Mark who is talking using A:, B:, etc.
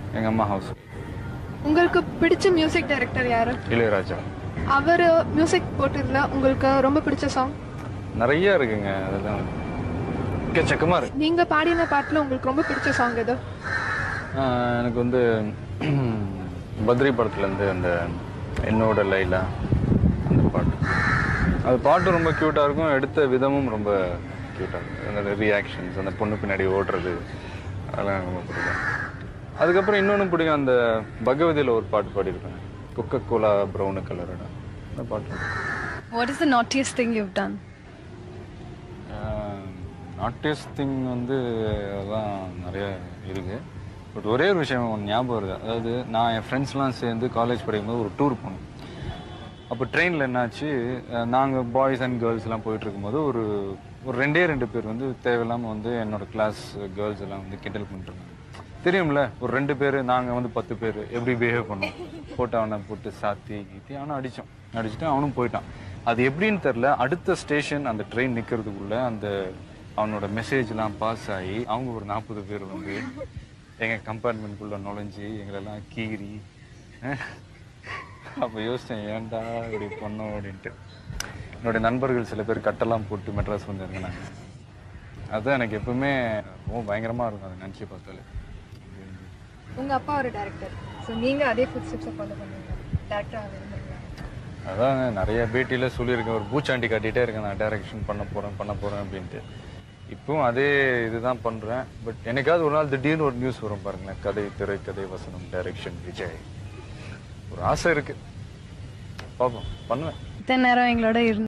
A: எங்கள் அம்மா ஹவுஸ்
B: உங்களுக்கு பிடிச்ச மியூசிக் டைரக்டர் யாரு
A: இளையராஜா
B: அவர் மியூசிக் போட்டதுல உங்களுக்கு ரொம்ப பிடிச்ச சாங்
A: நிறைய இருக்குங்க அதெல்லாம் எக்கச்சக்கமாக இருக்கு
B: நீங்க பாடின பாட்டுல உங்களுக்கு ரொம்ப பிடிச்ச சாங் எது
A: ஆஹ் எனக்கு வந்து பத்ரி படத்துலேருந்து அந்த என்னோட லைலா அந்த பாட்டு அது பாட்டு ரொம்ப க்யூட்டாக இருக்கும் எடுத்த விதமும் ரொம்ப க்யூட்டாக இருக்கும் அந்த ரியாக்ஷன்ஸ் அந்த பொண்ணு பின்னாடி ஓடுறது அதெல்லாம் ரொம்ப பிடிக்கும் அதுக்கப்புறம் இன்னொன்று பிடிக்கும் அந்த பகவதியில் ஒரு பாட்டு பாடியிருப்பேன் கொக்க கோலா ப்ரௌனு கலரோட அந்த பாட்டு
C: What is the naughtiest thing you've done?
A: Naughtiest thing வந்து அதெல்லாம் நிறைய இருக்கு பட் ஒரே ஒரு விஷயம் ஒன்று ஞாபகம் வருது அதாவது நான் என் ஃப்ரெண்ட்ஸ்லாம் சேர்ந்து காலேஜ் படிக்கும்போது ஒரு டூர் போனோம் அப்போ ட்ரெயினில் என்னாச்சு நாங்கள் பாய்ஸ் அண்ட் கேர்ள்ஸ் எல்லாம் போயிட்டு இருக்கும்போது ஒரு ஒரு ரெண்டே ரெண்டு பேர் வந்து தேவையில்லாமல் வந்து என்னோட கிளாஸ் கேர்ள்ஸ் எல்லாம் வந்து கிண்டல் பண்ணிட்டு தெரியும்ல ஒரு ரெண்டு பேர் நாங்கள் வந்து பத்து பேர் எப்படி பிஹேவ் பண்ணோம் போட்டு அவனை போட்டு சாத்தி கீத்தி அவனை அடித்தோம் அடிச்சுட்டு அவனும் போயிட்டான் அது எப்படின்னு தெரில அடுத்த ஸ்டேஷன் அந்த ட்ரெயின் நிற்கிறதுக்குள்ள அந்த அவனோட மெசேஜ்லாம் பாஸ் ஆகி அவங்க ஒரு நாற்பது பேர் வந்து எங்கள் கம்பார்ட்மெண்ட்குள்ளே நுழைஞ்சி எங்களெல்லாம் கீறி அப்போ யோசித்தேன் ஏன்டா இப்படி பண்ணோம் அப்படின்ட்டு என்னுடைய நண்பர்கள் சில பேர் கட்டெல்லாம் போட்டு மெட்ராஸ் வந்து இறங்கினாங்க அதுதான் எனக்கு எப்பவுமே ரொம்ப பயங்கரமாக இருக்கும் அதை நினச்சி பார்த்தாலே
D: உங்க அப்பா ஒரு டைரக்டர் ஸோ நீங்க அதே ஃபுட் ஸ்டெப்ஸை ஃபாலோ பண்ணுவீங்க டேரக்டர் விரும்புறீங்களா
A: அதான் நிறைய பேட்டியில் சொல்லியிருக்கேன் ஒரு பூச்சாண்டி காட்டிகிட்டே இருக்கேன் நான் டைரக்ஷன் பண்ண போகிறேன் பண்ண போகிறேன் அப்படின்ட்டு இப்பவும் அதே இதுதான் பண்ணுறேன் பட் எனக்காவது ஒரு நாள் திடீர்னு ஒரு நியூஸ் வரும் பாருங்களேன் கதை திரைக்கதை வசனம் டைரக்ஷன் விஜய் ஒரு ஆசை இருக்குது பார்ப்போம் பண்ணுவேன்
C: இத்தனை நேரம் எங்களோட இருந்து